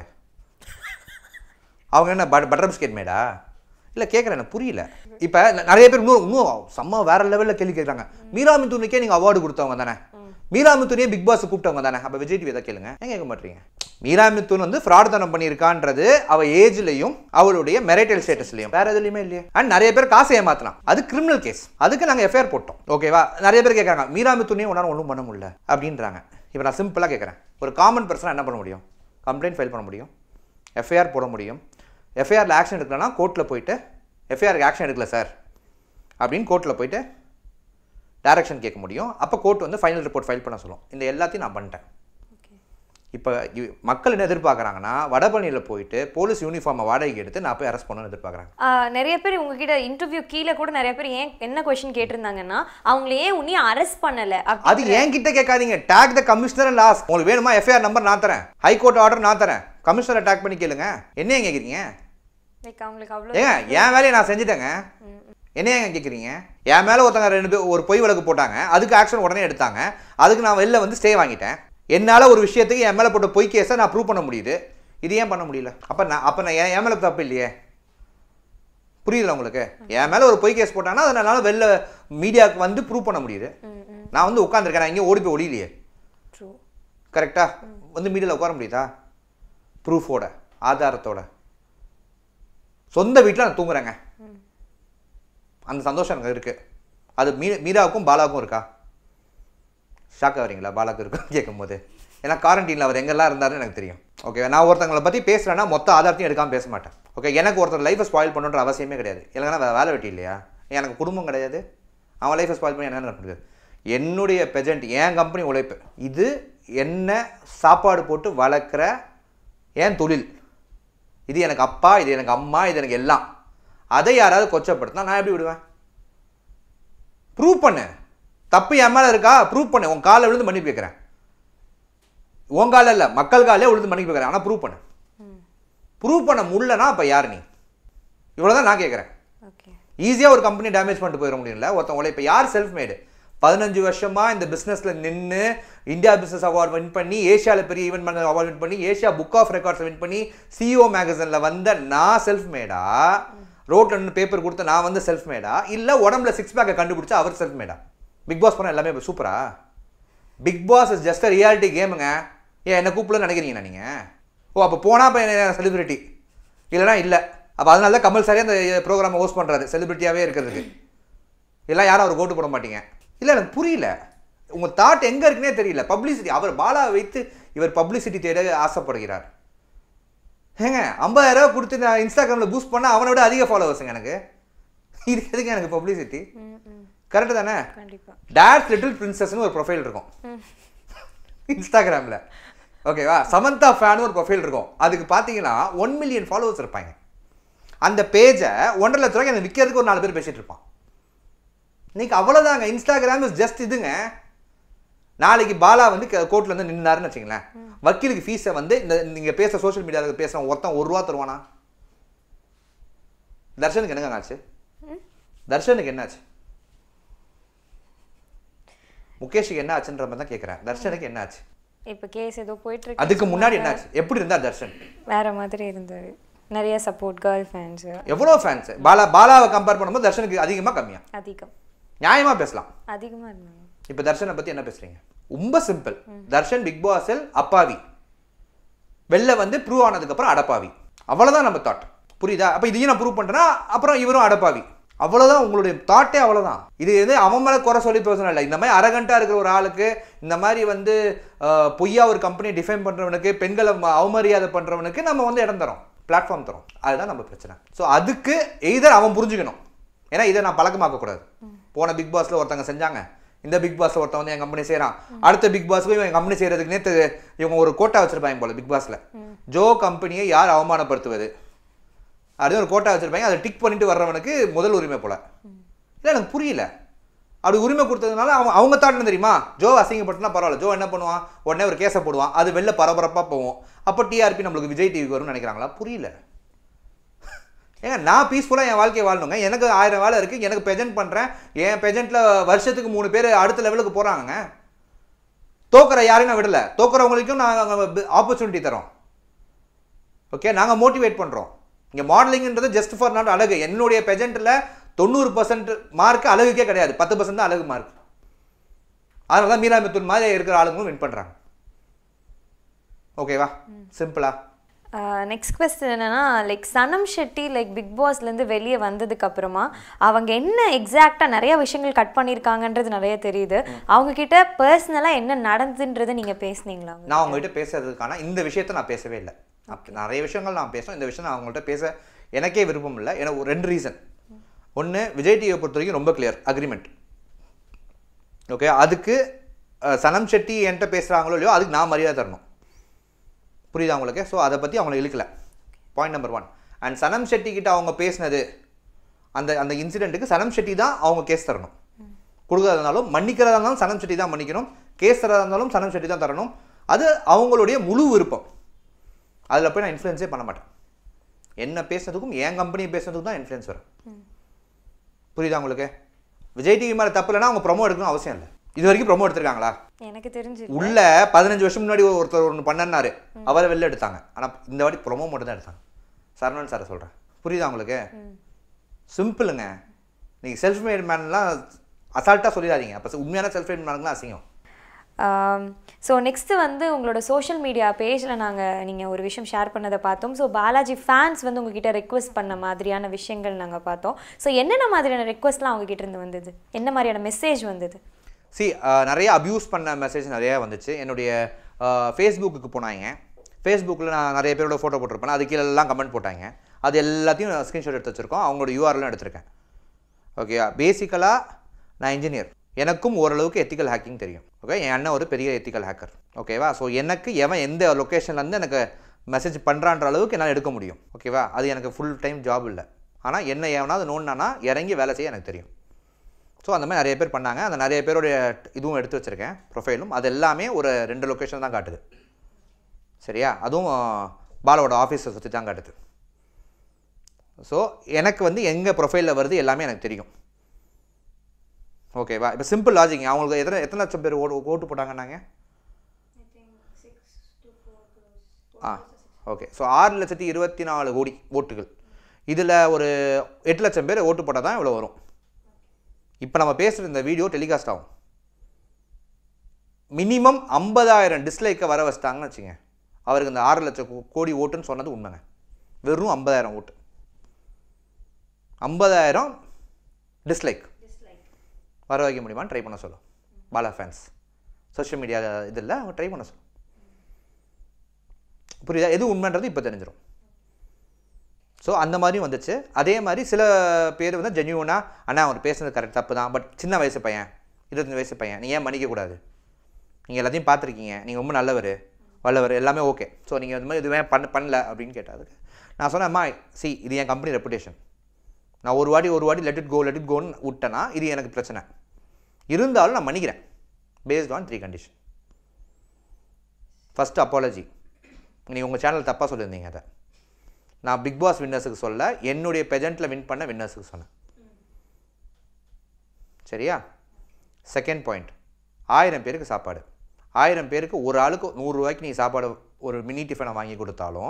அவங்க என்ன பட் பட்டர் பிஸ்கெட் மேடா இல்லை கேட்குறேன் எனக்கு புரியல இப்போ நிறைய பேர் இன்னும் இன்னும் செம்ம வேற லெவலில் கேள்வி கேட்குறாங்க மீரா மிதுனுக்கே நீங்கள் அவார்டு கொடுத்தவங்க தானே மீரா மித்துனையே பிக் பாஸ் கூப்பிட்டவங்க தானே அப்போ விஜய் டிவி எதாவது கேளுங்க ஏன் கேட்க மாட்டீங்க மீரா மித்துன் வந்து ஃப்ராட் தனம் பண்ணியிருக்கான்றது அவ ஏஜ்லையும் அவளுடைய மெரைட்டல் ஸ்டேட்டஸ்லையும் வேற எதுலையுமே இல்லையே அண்ட் நிறைய பேர் காசை ஏமாத்தலாம் அது கிரிமினல் கேஸ் அதுக்கு நாங்கள் எஃப்ஐஆர் போட்டோம் ஓகேவா நிறைய பேர் கேட்குறாங்க மீரா மித்துனையும் உன்னால ஒன்றும் பண்ண முடியல அப்படின்றாங்க இப்போ நான் சிம்பிளாக கேட்குறேன் ஒரு காமன் பர்சனாக என்ன பண்ண முடியும் கம்ப்ளைண்ட் ஃபைல் பண்ண முடியும் எஃப்ஐஆர் போட முடியும் எஃப்ஐஆரில் ஆக்ஷன் எடுக்கலன்னா கோர்ட்டில் போயிட்டு எஃப்ஐஆருக்கு ஆக்ஷன் எடுக்கல சார் அப்படின்னு கோர்ட்டில் போயிட்டு டைரக்ஷன் கேட்க முடியும் அப்போ கோர்ட் வந்து ஃபைனல் ரிப்போர்ட் ஃபைல் பண்ண சொல்லும் இந்த எல்லாத்தையும் நான் பண்ணிட்டேன் இப்போ இ- மக்கள் என்ன எதிர்பார்க்குறாங்கன்னா வடபழனியில் போயிட்டு போலீஸ் யூனிஃபார்மை வாடகைக்கு எடுத்து நான் போய் அரெஸ்ட் பண்ணணும்னு எதிர்பார்க்குறாங்க ஆஹ் நிறைய பேர் உங்ககிட்ட இன்டர்வியூ கீழே கூட நிறைய பேர் ஏன் என்ன கொஸ்டின் கேட்டிருந்தாங்கன்னா அவங்கள ஏன் உன்னையும் அரெஸ்ட் பண்ணல அது அப்படி என்கிட்ட கேட்காதீங்க take the commissioner and laws உங்களுக்கு வேணுமா எஃப்ஐஆர் நம்பர் நான் தரேன் ஹைகோர்ட் ஆர்டர் நான் தரேன் கமிஷனரை டேக் பண்ணி கேளுங்க என்ன ஏன் கேட்குறீங்க லைக் அவங்களுக்கு அவ்வளோ ஏங்க என் வேலையை நான் செஞ்சுட்டேங்க என்ன ஏங்க கேட்குறீங்க என் மேலே ஒருத்தங்க ரெண்டு பேர் ஒரு பொய் வழக்கு போட்டாங்க அதுக்கு ஆக்ஷன் உடனே எடுத்தாங்க அதுக்கு நான் வெளில வந்து ஸ்டே வாங்கிட்டேன் என்னால் ஒரு விஷயத்துக்கு என் மேலே போட்ட பொய் கேஸை நான் ப்ரூவ் பண்ண முடியுது இது ஏன் பண்ண முடியல அப்போ நான் அப்போ நான் என் என் மேலே தப்பு இல்லையே புரியுதுல உங்களுக்கு என் மேலே ஒரு பொய் கேஸ் போட்டாங்கன்னா அதை என்னால் வெளில மீடியாவுக்கு வந்து ப்ரூவ் பண்ண முடியுது நான் வந்து உட்காந்துருக்கேன் நான் இங்கே ஓடி போய் ஒளியிலையே ட்ரூ கரெக்டா வந்து மீடியாவில் உட்கார முடியுதா ப்ரூஃபோட ஆதாரத்தோட சொந்த வீட்டில் நான் தூங்குறேங்க அந்த சந்தோஷம் எனக்கு இருக்குது அது மீ மீராவுக்கும் பாலாவுக்கும் இருக்கா ஷாக் ஆகிறீங்களா பாலாவுக்கு இருக்கும் கேட்கும்போது ஏன்னா குவாரண்டீனில் அவர் எங்கெல்லாம் இருந்தாருன்னு எனக்கு தெரியும் ஓகே நான் ஒருத்தங்களை பற்றி பேசுகிறேன்னா மொத்த ஆதாரத்தையும் எடுக்காமல் பேச மாட்டேன் ஓகே எனக்கு ஒருத்தர் லைஃப்பை ஸ்பாயில் பண்ணுன்ற அவசியமே கிடையாது இல்லைன்னா வேறு வேலை வெட்டி இல்லையா எனக்கு குடும்பம் கிடையாது அவன் லைஃப்பை ஸ்பாயில் பண்ணி என்ன பண்ணுறது என்னுடைய பெஜென்ட் என் கம்பெனி உழைப்பு இது என்ன சாப்பாடு போட்டு வளர்க்குற என் தொழில் இது எனக்கு அப்பா இது எனக்கு அம்மா இது எனக்கு எல்லாம் அதை யாராவது கொச்சப்படுத்தினா நான் எப்படி விடுவேன் ப்ரூவ் பண்ணு தப்பு என் மேலே இருக்கா ப்ரூவ் பண்ணு உன் காலில் விழுந்து மன்னிப்பு கேட்குறேன் உன் காலில் இல்லை மக்கள் காலே விழுந்து மன்னிப்பு கேட்குறேன் ஆனால் ப்ரூவ் பண்ணு ப்ரூவ் பண்ண முடியலனா அப்போ யார் நீ இவ்வளோதான் நான் கேட்குறேன் ஓகே ஈஸியாக ஒரு கம்பெனி டேமேஜ் பண்ணிட்டு போயிட முடியல ஒருத்தன் உழைப்பு யார் செல்ஃப் மேடு பதினஞ்சு வருஷமா இந்த பிஸ்னஸில் நின்று இந்தியா பிஸ்னஸ் அவார்ட் வின் பண்ணி ஏஷியாவில் பெரிய ஈவென்ட் மேனேஜர் அவார்ட் வின் பண்ணி Asia book of records win பண்ணி சிஓ மேகசனில் வந்த நான் செல்ஃப் மேடா ரோட்ல நின்று பேப்பர் கொடுத்து நான் வந்து செல்ஃப் மேடா இல்லை உடம்புல சிக்ஸ் பேக்கை கண்டுபிடிச்சா அவர் செல்ஃப் மேடா பிக் பாஸ் பண்ண எல்லாமே சூப்பரா big boss is just a reality கேமுங்க ஏன் என்ன கூப்பிடலன்னு நினைக்கிறீங்களா நீங்கள் ஓ அப்போ போனால் இப்போ செலிபிரிட்டி இல்லைனா இல்லை அப்போ அதனால தான் கமல் சாரே அந்த ப்ரோக்ராமை ஹோஸ்ட் பண்ணுறாரு செலிபிரிட்டியாகவே இருக்கிறதுக்கு இதெல்லாம் யாரும் அவர் ஓட்டு போட மாட்டீங்க இல்லை எனக்கு புரியல உங்கள் தாட் எங்கே இருக்குன்னே தெரியல பப்ளிசிட்டி அவர் பாலா வைத்து இவர் பப்ளிசிட்டி தேட ஆசைப்படுகிறார் ஏங்க 50000 ரூபாய் கொடுத்து நான் இன்ஸ்டாகிராமில் பூஸ்ட் பண்ணால் அவனை விட அதிக ஃபாலோவர்ஸுங்க எனக்கு இது எதுக்கு எனக்கு பப்ளிசிட்டி கரெக்டு தானே கண்டிப்பா டேட்ஸ் லிட்டில் பிரின்சஸ்னு ஒரு ப்ரொஃபைல் இருக்கும் இன்ஸ்டாகிராமில் ஓகேவா சமந்தா ஃபேன் ஒரு ப்ரொஃபைல் இருக்கும் அதுக்கு பார்த்தீங்கன்னா ஒன் மில்லியன் ஃபாலோவர்ஸ் இருப்பாங்க அந்த பேஜை ஒன்றரை லட்ச ரூபாய்க்கு எனக்கு விற்கிறதுக்கு ஒரு நாலு பேர் பேசிட்டு இருப்பான் இன்னைக்கு அவ்வளோதாங்க இன்ஸ்டாகிராம் இஸ் ஜஸ்ட் இதுங்க நாளைக்கு பாலா வந்து கோர்ட்டில் வந்து நின்னாருன்னு வச்சுங்களேன் வக்கீலுக்கு ஃபீஸை வந்து இந்த நீங்கள் பேச சோஷியல் மீடியாவில் பேசுகிறவன் ஒருத்தன் ஒரு ரூபா தருவானா தர்ஷனுக்கு என்னங்க ஆச்சு தர்ஷனுக்கு என்னாச்சு முகேஷுக்கு என்ன ஆச்சுன்ற மாதிரி தான் கேட்குறேன் தர்ஷனுக்கு என்ன ஆச்சு இப்போ கேஸ் ஏதோ போயிட்டு இருக்கு அதுக்கு முன்னாடி என்னாச்சு எப்படி இருந்தார் தர்ஷன் வேற மாதிரி இருந்தாரு நிறைய சப்போர்ட் கேர்ள் ஃபேன்ஸ் எவ்வளோ ஃபேன்ஸ் பாலா பாலாவை கம்பேர் பண்ணும்போது தர்ஷனுக்கு அதிகமாக கம்மியா அதிகம் நியாயமாக பேசலாம் அதிகமா இருந்தாங்க இப்போ தர்ஷனை பற்றி என்ன பேசுறீங்க ரொம்ப சிம்பிள் தர்ஷன் பிக் பாஸில் அப்பாவி வெளில வந்து ப்ரூவ் ஆனதுக்கப்புறம் அடப்பாவி அவ்வளோதான் நம்ம தாட் புரியுதா அப்போ இதையும் நான் ப்ரூவ் பண்ணுறேன்னா அப்புறம் இவரும் அடப்பாவி அவ்வளோதான் உங்களுடைய தாட்டே அவ்வளோதான் இது வந்து அவன் மேலே குறை சொல்லி பேசணும் இல்லை இந்த மாதிரி அரகண்ட்டாக இருக்கிற ஒரு ஆளுக்கு இந்த மாதிரி வந்து அஹ், பொய்யா ஒரு கம்பெனியை டிஃபைன் பண்ணுறவனுக்கு பெண்களை ம- அவமரியாதை பண்ணுறவனுக்கு நம்ம வந்து இடம் தரோம் பிளாட்ஃபார்ம் தரோம் அதுதான் நம்ம பிரச்சனை ஸோ அதுக்கு எய்தர் அவன் புரிஞ்சுக்கணும் ஏன்னா இதை நான் பழக்கமாக்கக்கூடாது போன பிக் பாஸ்ல ஒருத்தங்க செஞ்சாங்க இந்த பிக் பாஸ்ல ஒருத்தன் வந்து என் கம்பெனி செய்கிறான் அடுத்த பிக் பாஸ்க்கு இவன் கம்பெனி செய்யறதுக்கு நேற்று இவங்க ஒரு கோட்டா வச்சிருப்பாங்க போல பிக் பாஸ்ல ஜோ கம்பெனியை யார் அவமானப்படுத்துவது அப்படின்னு ஒரு கோட்டா வச்சிருப்பாங்க அதை டிக் பண்ணிட்டு வர்றவனுக்கு முதல் உரிமை போல இல்லை எனக்கு புரியல அப்படி உரிமை கொடுத்ததுனால அவன் அவங்க தாட் என்ன தெரியுமா ஜோ அசிங்கப்படுத்தினா பரவாயில்ல ஜோ என்ன பண்ணுவான் உடனே ஒரு கேஸை போடுவான் அது வெளில பரபரப்பாக போவோம் அப்போ டிஆர்பி நம்மளுக்கு விஜய் டிவிக்கு வரும்னு நினைக்கிறாங்களா புரியல ஏங்க நான் பீஸ்ஃபுல்லாக என் வாழ்க்கையை வாழணுங்க எனக்கு ஆயிரம் வேலை இருக்குது எனக்கு பெஜென்ட் பண்ணுறேன் என் பெஜென்ட்டில் வருஷத்துக்கு மூணு பேர் அடுத்த லெவலுக்கு போகிறாங்க தோக்குற யாரையும் நான் விடலை தோக்குறவங்களுக்கும் நாங்கள் ஆப்பர்ச்சுனிட்டி தரோம் ஓகே நாங்கள் மோட்டிவேட் பண்ணுறோம் இங்கே மாடலிங்ன்றது ஜஸ்ட் ஃபார் நாட் அழகு என்னுடைய பெஜென்ட்டில் தொண்ணூறு பர்சன்ட் மார்க் அழகுக்கே கிடையாது பத்து பர்சன்ட் தான் அழகு மார்க் அதனால தான் மீரா மித்துன் மாதிரி இருக்கிற ஆளுங்களும் வின் பண்ணுறாங்க ஓகேவா சிம்பிளா நெக்ஸ்ட் கொஸ்டின் என்னன்னா like Sanam Shetty like big பாஸ்லேருந்து வெளியே வந்ததுக்கு அப்புறமா அவங்க என்ன எக்ஸாக்டாக நிறைய விஷயங்கள் கட் பண்ணியிருக்காங்கன்றது நிறைய தெரியுது அவங்க கிட்ட பர்சனலாக என்ன நடந்துன்றது நீங்கள் பேசுனீங்களா நான் உங்ககிட்ட பேசுறதுக்கான இந்த விஷயத்த நான் பேசவே இல்லை அப்ப நிறைய விஷயங்கள் நான் பேசுவேன் இந்த விஷயம் நான் அவங்கள்ட்ட பேச எனக்கே விருப்பம் இல்லை எனக்கு ஒரு ரெண்டு ரீசன் ஒன்று விஜய் டிவியை பொறுத்த வரைக்கும் ரொம்ப கிளியர் அக்ரிமெண்ட் ஓகே அதுக்கு அஹ், சனம் செட்டி என்கிட்ட பேசுகிறாங்களோ இல்லையோ அதுக்கு நான் மரியாதை தரணும் புரியுதா உங்களுக்கு ஸோ அதை பற்றி அவங்கள இழுக்கல point number one and Sanam Shetty கிட்ட அவங்க பேசினது அந்த அந்த இன்சிடெண்ட்டுக்கு சனம் செட்டி தான் அவங்க கேஸ் தரணும் கொடுக்குறதா இருந்தாலும் மன்னிக்கிறதா இருந்தாலும் சனம் செட்டி தான் மன்னிக்கணும் கேஸ் தரதா இருந்தாலும் சனம் செட்டி தான் தரணும் அது அவங்களுடைய முழு விருப்பம் அதில் போய் நான் இன்ஃப்ளூயன்ஸே பண்ண மாட்டேன் என்ன பேசுனதுக்கும் என் கம்பெனி பேசுனதுக்கும் தான் இன்ஃப்ளூயன்ஸ் வரும் புரியுதா உங்களுக்கு விஜய் டிவி மேலே தப்பு இல்லைன்னா அவங்க ப்ரொமோ எடுக்கணும் அவசியம் இல்லை இது வரைக்கும் ப்ரொமோ எடுத்திருக்காங்களா எனக்கு தெரிஞ்சு உள்ள பதினஞ்சு வருஷம் முன்னாடி ஒருத்தர் ஒன்று பண்ணனாரு அவரை வெளில எடுத்தாங்க ஆனால் இந்த வாட்டி ப்ரொமோ மட்டும் தான் எடுத்தாங்க சரவணன் சாரை சொல்கிறேன் புரியுதா உங்களுக்கு சிம்பிளுங்க நீங்கள் செல்ஃப் மேட் மேன்லாம் அசால்ட்டாக சொல்லிடாதீங்க அப்போ உண்மையான செல்ஃப் மேட் மேனுக்குலாம் அசிங்கம் ஸோ நெக்ஸ்ட்டு வந்து உங்களோட சோஷியல் மீடியா பேஜில் நாங்கள் நீங்கள் ஒரு விஷயம் ஷேர் பண்ணதை பார்த்தோம் ஸோ பாலாஜி ஃபேன்ஸ் வந்து உங்ககிட்ட ரெக்வஸ்ட் பண்ண மாதிரியான விஷயங்கள் நாங்கள் பார்த்தோம் ஸோ என்னென்ன மாதிரியான ரெக்வஸ்ட்லாம் அவங்க கிட்ட இருந்து வந்தது என்ன மாதிரியான மெசேஜ் வந்தது சி நிறைய அப்யூஸ் பண்ண மெசேஜ் நிறைய வந்துச்சு என்னுடைய ஃபேஸ்புக்கு போனாங்க ஃபேஸ்புக்கில் நான் நிறைய பேரோட ஃபோட்டோ போட்டிருப்பேன் அது கீழ எல்லாம் கமெண்ட் போட்டாங்க அது எல்லாத்தையும் ஸ்க்ரீன்ஷாட் எடுத்து வச்சுருக்கோம் அவங்களோட யூஆர்எல்லாம் எடுத்திருக்கேன் ஓகே பேசிக்கலாக நான் இன்ஜினியர் எனக்கும் ஓரளவுக்கு எத்திக்கல் ஹேக்கிங் தெரியும் ஓகே என் அண்ணன் ஒரு பெரிய எத்திக்கல் ஹேக்கர் ஓகேவா ஸோ எனக்கு எவன் எந்த லொக்கேஷன்லேருந்து எனக்கு மெசேஜ் பண்ணுறான்ற அளவுக்கு என்னால் எடுக்க முடியும் ஓகேவா அது எனக்கு ஃபுல் டைம் ஜாப் இல்லை ஆனால் என்ன எவனாவது நோண்டானா இறங்கி வேலை செய்ய எனக்கு தெரியும் ஸோ அந்த மாதிரி நிறைய பேர் பண்ணாங்க அந்த நிறைய பேருடைய இதுவும் எடுத்து வச்சுருக்கேன் ப்ரொஃபைலும் அது எல்லாமே ஒரு ரெண்டு லொக்கேஷன் தான் காட்டுது சரியா அதுவும் பாலாவோட ஆஃபீஸை சுற்றி தான் காட்டுது ஸோ எனக்கு வந்து எங்கள் ப்ரொஃபைலில் வருது எல்லாமே எனக்கு தெரியும் ஓகேவா இப்போ சிம்பிள் லாஜிக் அவங்களுக்கு எத்தனை எத்தனை லட்சம் பேர் ஓட்டு ஓட்டு போட்டாங்கன்னாங்க ஆ ஓகே ஸோ ஆறு லட்சத்தி இருபத்தி நாலு கோடி ஓட்டுகள் இதில் ஒரு எட்டு லட்சம் பேர் ஓட்டு போட்டால் தான் இவ்வளோ வரும் இப்போ நம்ம பேசுகிற இந்த வீடியோ டெலிகாஸ்ட் ஆகும் மினிமம் ஐம்பதாயிரம் டிஸ்லைக்கை வர வச்சிட்டாங்கன்னு வச்சுங்க அவருக்கு இந்த ஆறு லட்சம் கோ- கோடி ஓட்டுன்னு சொன்னது உண்மைங்க வெறும் ஐம்பதாயிரம் ஓட்டு ஐம்பதாயிரம் டிஸ்லைக் வர வைக்க முடியுமான்னு ட்ரை பண்ண சொல்லும் பாலா ஃபேன்ஸ் சோஷியல் மீடியா இதில் அவங்க ட்ரை பண்ண சொல்லும் புரியுதா எது உண்மைன்றது இப்போ தெரிஞ்சிடும் ஸோ அந்த மாதிரியும் வந்துச்சு அதே மாதிரி சில பேர் வந்து ஜென்யூனாக அண்ணா அவர் பேசுனது கரெக்ட் தப்பு தான் பட் சின்ன வயசு பையன் இருபத்தஞ்சு வயசு பையன் நீ ஏன் மன்னிக்கக்கூடாது நீங்கள் எல்லாத்தையும் பார்த்துருக்கீங்க நீங்கள் ரொம்ப நல்லவர் வல்லவர் எல்லாமே ஓகே ஸோ நீங்கள் இந்த மாதிரி எதுவுமே பண்ண பண்ணல அப்படின்னு கேட்டதுக்கு நான் சொன்னேன் அம்மா சி இது என் கம்பெனி ரெப்புடேஷன் நான் ஒரு வாட்டி ஒரு வாட்டி let it go let it கோன்னு விட்டேன்னா இது எனக்கு பிரச்சனை இருந்தாலும் நான் மன்னிக்கிறேன் based on three condition first apology நீ உங்கள் சேனல் தப்பாக சொல்லியிருந்தீங்க அதை நான் பிக் பாஸ் வின்னர்ஸுக்கு சொல்ல என்னுடைய பெஜெண்ட்டில் வின் பண்ண வின்னர்ஸுக்கு சொன்னேன் சரியா செகண்ட் பாயிண்ட் ஆயிரம் பேருக்கு சாப்பாடு ஆயிரம் பேருக்கு ஒரு ஆளுக்கு நூறுரூவாய்க்கு நீ சாப்பாடு ஒரு மினி டிஃபனை வாங்கி கொடுத்தாலும்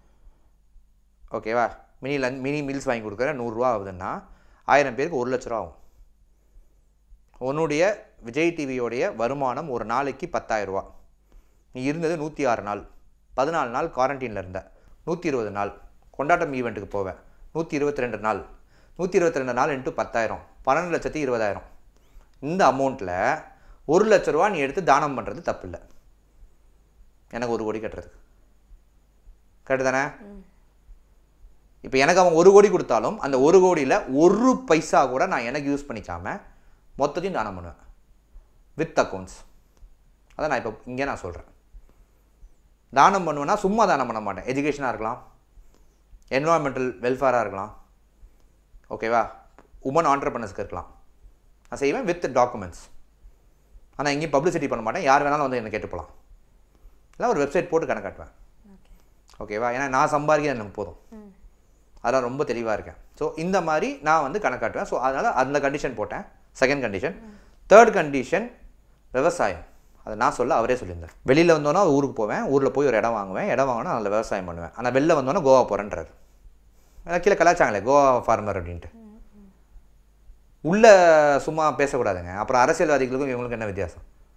ஓகேவா மினி லன் மினி மீல்ஸ் வாங்கி கொடுக்குற நூறுரூவா ஆகுதுன்னா ஆயிரம் பேருக்கு ஒரு லட்ச ரூபா ஆகும் உன்னுடைய விஜய் டிவியோடைய வருமானம் ஒரு நாளைக்கு பத்தாயிரம் ரூபா நீ இருந்தது நூற்றி ஆறு நாள் பதினாலு நாள் குவாரண்டைனில் இருந்த நூற்றி இருபது நாள் கொண்டாட்டம் ஈவெண்ட்டுக்கு போவேன் நூற்றி இருபத்தி ரெண்டு நாள் நூற்றி இருபத்தி ரெண்டு நாள் இன்ட்டு பத்தாயிரம் பன்னெண்டு லட்சத்தி இருபதாயிரம் இந்த அமௌண்ட்டில் ஒரு லட்ச ரூபா நீ எடுத்து தானம் பண்ணுறது தப்பு இல்லை எனக்கு ஒரு கோடி கட்டுறதுக்கு கரெக்டு தானே இப்போ எனக்கு அவன் ஒரு கோடி கொடுத்தாலும் அந்த ஒரு கோடியில் ஒரு பைசா கூட நான் எனக்கு யூஸ் பண்ணிக்காம மொத்தத்தையும் தானம் பண்ணுவேன் வித் அக்கௌண்ட்ஸ் அதை நான் இப்போ இங்கே நான் சொல்கிறேன் தானம் பண்ணுவேன்னா சும்மா தானம் பண்ண மாட்டேன் எஜுகேஷனாக இருக்கலாம் என்வாயன்மெண்டல் வெல்ஃபேராக இருக்கலாம் ஓகேவா உமன் ஆண்டர்பனர்ஸ்க்கு இருக்கலாம் நான் செய்வேன் வித் டாக்குமெண்ட்ஸ் ஆனால் எங்கேயும் பப்ளிசிட்டி பண்ண மாட்டேன் யார் வேணாலும் வந்து என்னை கேட்டு போகலாம் இல்லை ஒரு வெப்சைட் போட்டு கணக்காட்டுவேன் ஓகேவா ஏன்னா நான் சம்பாதிக்கிறது எனக்கு போதும் அதெல்லாம் ரொம்ப தெளிவாக இருக்கேன் ஸோ இந்த மாதிரி நான் வந்து கணக்காட்டுவேன் ஸோ அதனால் அந்த கண்டிஷன் போட்டேன் செகண்ட் கண்டிஷன் தேர்ட் கண்டிஷன் விவசாயம் அதை நான் சொல்ல அவரே சொல்லியிருந்தார் வெளியில் வந்தோன்னா ஊருக்கு போவேன் ஊரில் போய் ஒரு இடம் வாங்குவேன் இடம் வாங்கினா அதில் விவசாயம் பண்ணுவேன் ஆனால் வெளில வந்தோன்னா கோவா போகிறேன்றாரு ஏன்னா கீழே கலாச்சாங்களே கோவா ஃபார்மர் அப்படின்ட்டு உள்ள சும்மா பேசக்கூடாதுங்க அப்புறம் அரசியல்வாதிகளுக்கும் இவங்களுக்கு என்ன வித்தியாசம்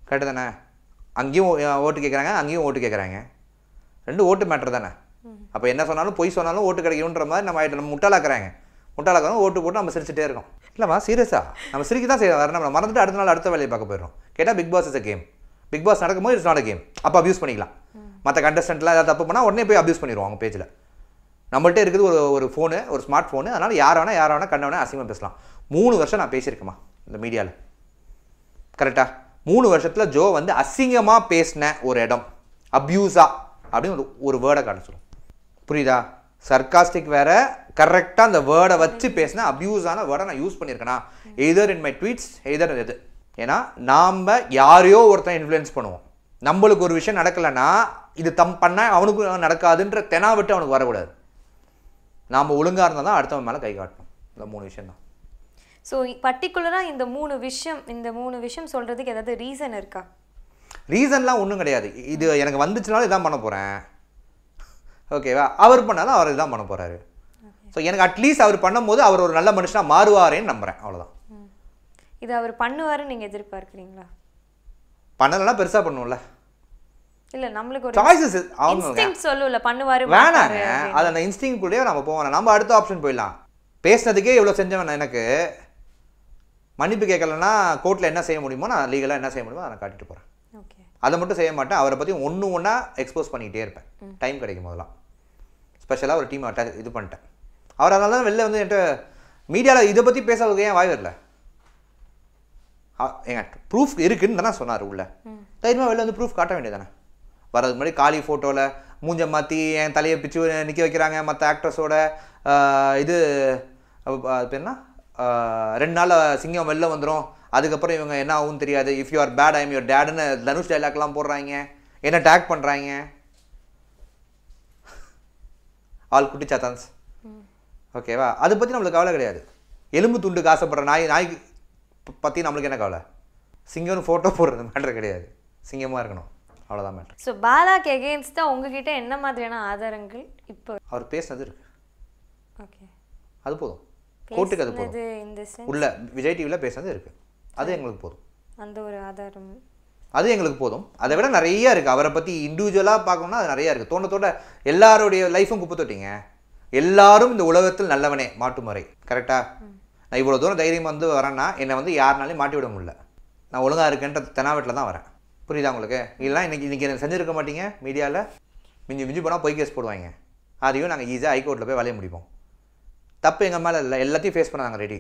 கரெக்டு தானே அங்கேயும் ஓ- ஓட்டு கேட்குறாங்க அங்கேயும் ஓட்டு கேட்குறாங்க ரெண்டு ஓட்டு மேட்ரு தானே அப்போ என்ன சொன்னாலும் பொய் சொன்னாலும் ஓட்டு கிடைக்கும்ன்ற மாதிரி நம்ம ஆயிட்டு நம்ம முட்டாளாக்குறாங்க முட்டாளாக்குறோம் ஓட்டு போட்டு நம்ம சிரிச்சிட்டே இருக்கோம் இல்லைம்மா சீரியஸா நம்ம சிரிக்க தான் செய்யணும் வேறு நம்ம மறந்துட்டு அடுத்த நாள் அடுத்த வேலையை பார்க்க போயிடும் கேட்டால் big boss is a game big boss நடக்கும்போது இட்ஸ் நாட் a கேம் அப்போ அப்யூஸ் பண்ணிக்கலாம் மற்ற கண்டஸ்டன்ட்லாம் ஏதாவது தப்பு பண்ணால் உடனே போய் அப்யூஸ் பண்ணிடுவோம் அவங்க பேஜில் நம்மள்ட்ட இருக்குது ஒரு ஒரு ஃபோனு ஒரு ஸ்மார்ட் ஃபோனு அதனால் யார் வேணால் யார் வேணால் கண்ட வேணால் அசிங்கமாக பேசலாம் மூணு வருஷம் நான் பேசியிருக்கேம்மா இந்த மீடியாவில் கரெக்டா மூணு வருஷத்தில் ஜோ வந்து அசிங்கமாக பேசின ஒரு இடம் அப்யூஸா அப்படின்னு ஒரு ஒரு வேர்டை காட்ட சொல்லும் புரியுதா சர்க்காஸ்டிக் வேற கரெக்டாக அந்த வேர்டை வச்சு பேசின அப்யூஸான வேர்டை நான் யூஸ் பண்ணியிருக்கேனா either in my tweets either எது ஏன்னா நாம் யாரையோ ஒருத்தன் இன்ஃப்ளூயன்ஸ் பண்ணுவோம் நம்மளுக்கு ஒரு விஷயம் நடக்கலைன்னா இது தம் பண்ணால் அவனுக்கு நடக்காதுன்ற தெனா விட்டு அவனுக்கு வரக்கூடாது நாம் ஒழுங்காக இருந்தால் தான் அடுத்தவன் மேலே கை காட்டணும் இந்த மூணு விஷயம் தான் ஸோ பர்டிகுலராக இந்த மூணு விஷயம் இந்த மூணு விஷயம் சொல்றதுக்கு ஏதாவது ரீசன் இருக்கா ரீசன்லாம் ஒன்றும் கிடையாது இது எனக்கு வந்துச்சுனாலும் இதான் பண்ண போகிறேன் ஓகேவா அவர் பண்ணாலும் அவர் இதான் பண்ண போகிறாரு ஸோ எனக்கு அட்லீஸ்ட் அவர் பண்ணும்போது அவர் ஒரு நல்ல மனுஷனாக மாறுவாரேன்னு நம்புகிறேன் அவ்வளோதான் இது அவர் பண்ணுவாருன்னு நீங்க எதிர்பார்க்குறீங்களா பண்ணலைன்னா பெருசாக பண்ணுவோம்ல இல்ல நம்மளுக்கு ஒரு சாய்ஸஸ் அவங்க இன்ஸ்டிங்க்ட் சொல்லுல பண்ணுவாரு வேணாங்க மாட்டாரு அப்படின்னு. அது அந்த இன்ஸ்டிங் கூடயே நம்ம போவோம் நம்ம அடுத்த ஆப்ஷன் போயிடலாம் பேசுனதுக்கே இவ்வளோ செஞ்சவன் நான் எனக்கு மன்னிப்பு கேட்கலன்னா கோர்ட்டில் என்ன செய்ய முடியுமோ நான் லீகலாக என்ன செய்ய முடியுமோ அதை நான் காட்டிட்டு போகிறேன் ஓகே அதை மட்டும் செய்ய மாட்டேன் அவரை பற்றி ஒன்று ஒன்றா எக்ஸ்போஸ் பண்ணிக்கிட்டே இருப்பேன் டைம் கிடைக்கும் போதெல்லாம் ஸ்பெஷலாக ஒரு டீம் அட்டாச் இது பண்ணிட்டேன் அவர் அதனால தான் வெளில வந்து என்கிட்ட மீடியாவில் இதை பற்றி பேசுறதுக்கு ஏன் வாய் வரல ஆ, ஏங்க ப்ரூஃப் இருக்குன்னு தானே சொன்னார் உள்ள தைரியமாக வெளில வந்து ப்ரூஃப் காட்ட வேண்டியதானே வரதுக்கு முன்னாடி காலி ஃபோட்டோவில் மூஞ்ச மாற்றி என் தலையை பிச்சு நிற்க வைக்கிறாங்க மற்ற ஆக்ட்ரஸோட இது அப்ப, அது பேர் என்ன ஆ, ரெண்டு நாளில் சிங்கம் வெளில வந்துடும் அதுக்கப்புறம் இவங்க என்ன ஆகும்னு தெரியாது if you are bad I'm your டேடுன்னு தனுஷ் டைலாக்லாம் போடுறாங்க என்ன டேக் பண்ணுறாங்க ஆல் குட்டி சாத்தான்ஸ் ஓகேவா அதை பற்றி நம்மளுக்கு கவலை கிடையாது எலும்பு துண்டுக்கு ஆசைப்படுற நாய் நாய்க்கு ப- பற்றி நம்மளுக்கு என்ன கவலை சிங்கம்னு ஃபோட்டோ போடுறது மேட்ரு கிடையாது சிங்கமாக இருக்கணும் அவ்வளோதான் மேட்ரு ஸோ பாலாக்கு எகெயின்ஸ்டாக உங்ககிட்ட என்ன மாதிரியான ஆதாரங்கள் இப்போ அவர் பேசுனது இருக்கு ஓகே அது போதும் கோர்ட்டுக்கு அது போதும் பேசுனது இந்த சென்ஸ் உள்ள விஜய் டிவியில் பேசுனது இருக்கு அது எங்களுக்கு போதும் அந்த ஒரு ஆதாரம் அது எங்களுக்கு போதும் அதை விட நிறைய இருக்குது அவரை பற்றி இண்டிவிஜுவலாக பார்க்கணும்னா அது நிறையா இருக்குது தோண்ட தோண்ட எல்லாருடைய லைஃப்பும் குப்பை தொட்டிங்க எல்லாரும் இந்த உலகத்தில் நல்லவனே மாட்டுமுறை கரெக்டா நான் இவ்வளோ தூரம் தைரியம் வந்து வரேன்னா என்னை வந்து யாருனாலையும் மாட்டி விட முடியல நான் ஒழுங்காக இருக்கேன்ற தெனாவட்டில் தான் வரேன் புரியுதா உங்களுக்கு இல்லைனா இன்னைக்கு இன்னைக்கு எனக்கு செஞ்சிருக்க மாட்டீங்க மீடியாவில் மிஞ்சி மிஞ்சி போனால் பொய் கேஸ் போடுவாங்க அதையும் நாங்கள் ஈஸியாக ஹைகோர்ட்டில் போய் வேலையை முடிப்போம் தப்பு எங்கள் மேலே இல்லை எல்லாத்தையும் ஃபேஸ் பண்ண நாங்கள் ரெடி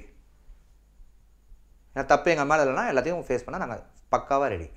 ஏன்னா தப்பு எங்கள் மேலே இல்லைன்னா எல்லாத்தையும் ஃபேஸ் பண்ண நாங்கள் பக்காவாக ready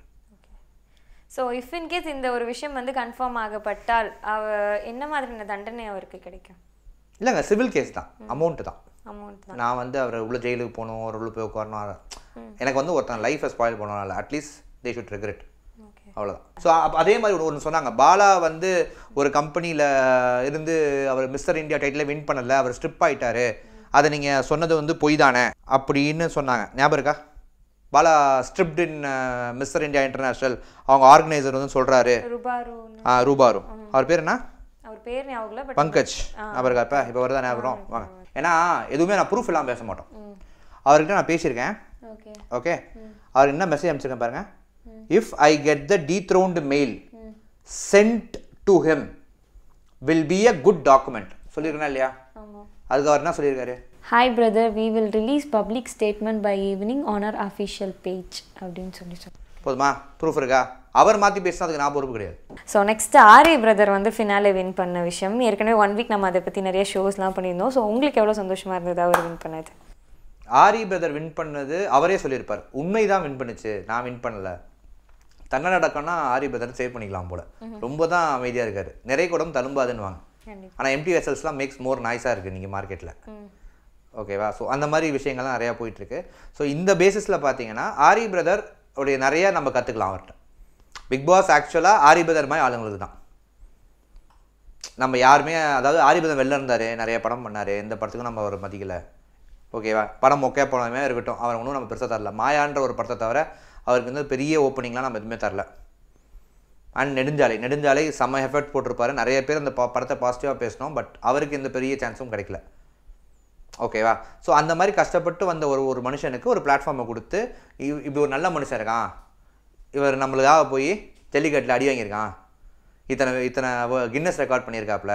so if in case இந்த ஒரு விஷயம் வந்து கன்ஃபார்ம் ஆகப்பட்டால் அவ என்ன மாதிரியான தண்டனை அவருக்கு கிடைக்கும் இல்லைங்க சிவில் கேஸ் தான் அமௌண்ட்டு தான் அமௌண்ட் தான் நான் வந்து அவர் உள்ள ஜெயிலுக்கு போகணும் அவர் உள்ள போய் உட்காரணும் அது- எனக்கு வந்து ஒருத்தன் லைஃப்பை ஸ்பாயில் பண்ணணும் at least they should regret okay அவ்வளோதான் ஸோ அதே மாதிரி ஒன்று சொன்னாங்க பாலா வந்து ஒரு கம்பெனியில் இருந்து அவர் மிஸ்டர் இந்தியா டைட்டில் வின் பண்ணல அவர் ஸ்ட்ரிப் ஆயிட்டாரு அதை நீங்கள் சொன்னது வந்து பொய் தானே அப்படின்னு சொன்னாங்க ஞாபகம் இருக்கா Bala stripped in mister India international அவங்க ஆர்கனைசர் வந்து சொல்கிறாரு ருபாருன்னு ரூபாரு அவர் பேர் என்ன அவர் பேர் ஞாபகம் இல்லை பட் பங்கஜ் ஞாபகம் இருக்கா இப்போ இப்போ வருதா ஞாபகம் வாங்க ஏன்னா எதுவுமே நான் ப்ரூஃப் இல்லாமல் பேச மாட்டோம் அவர்கிட்ட நான் பேசியிருக்கேன் ஓகே ஓகே அவர் என்ன மெசேஜ் அனுப்பிச்சிருக்கேன் பாருங்க if I get the dethroned mail sent to him will be a good document சொல்லியிருக்கேனா இல்லையா ஆமாம் அதுக்கு அவர் என்ன சொல்லியிருக்காரு hi brother we will release public statement by evening on அவர் அஃபிஷியல் பேஜ் அப்படின்னு சொல்லி சொன்னேன் போதுமா ப்ரூஃப் இருக்கா அவர் மாற்றி பேசினா அதுக்கு நான் பொறுப்பு கிடையாது ஸோ நெக்ஸ்ட் ஆர்ஏ பிரதர் வந்து ஃபினாலே வின் பண்ண விஷயம் ஏற்கனவே ஒன் வீக் நம்ம அதை பற்றி நிறைய ஷோஸ்லாம் பண்ணியிருந்தோம் ஸோ உங்களுக்கு எவ்வளோ சந்தோஷமா இருந்தது அவர் வின் பண்ணது ஆரி பிரதர் வின் பண்ணது அவரே சொல்லியிருப்பார் உண்மை தான் வின் பண்ணுச்சு நான் வின் பண்ணல தன்னடக்கம்னா ஆரி பிரதர் சேவ் பண்ணிக்கலாம் போல ரொம்ப தான் அமைதியாக இருக்காரு நிறைய குடம் தழும்பாதுன்னுவாங்க கண்டிப்பா. ஆனால் எம்டி வெசல்ஸ்லாம் மேக்ஸ் மோர் நாய்ஸாக இருக்குது நீங்கள் மார்க்கெட்டில் ஓகேவா ஸோ அந்த மாதிரி விஷயங்கள்லாம் நிறையா போயிட்டுருக்கு ஸோ இந்த பேசிஸில் பார்த்தீங்கன்னா ஆரி பிரதர் உடைய நிறைய நம்ம கற்றுக்கலாம் அவர்கிட்ட பிக் பாஸ் ஆக்சுவலாக ஆரி பிரதர் மாதிரி ஆளுங்களுக்கு தான் நம்ம யாருமே அதாவது ஆரி பிரதர் வெளில இருந்தார் நிறைய படம் பண்ணார் எந்த படத்துக்கும் நம்ம அவர் மதிக்கலை ஓகேவா படம் மொக்கையா போனவே இருக்கட்டும் அவர் ஒன்றும் நம்ம பெருசாக தரல மாயான்ற ஒரு படத்தை தவிர அவருக்கு வந்து பெரிய ஓப்பனிங்லாம் நம்ம எதுவுமே தரல அண்ட் நெடுஞ்சாலை நெடுஞ்சாலை செம்ம எஃபர்ட் போட்டிருப்பாரு நிறைய பேர் அந்த ப- படத்தை பாசிட்டிவாக பேசினோம் பட் அவருக்கு எந்த பெரிய சான்ஸும் கிடைக்கல ஓகேவா ஸோ அந்த மாதிரி கஷ்டப்பட்டு வந்த ஒரு ஒரு மனுஷனுக்கு ஒரு பிளாட்ஃபார்மை கொடுத்து இவ்- இப்படி ஒரு நல்ல மனுஷன் இருக்கான் இவர் நம்மளுக்காக போய் ஜல்லிக்கட்டில் அடி வாங்கியிருக்கான் இத்தனை இத்தனை கின்னஸ் ரெக்கார்ட் பண்ணியிருக்காப்புல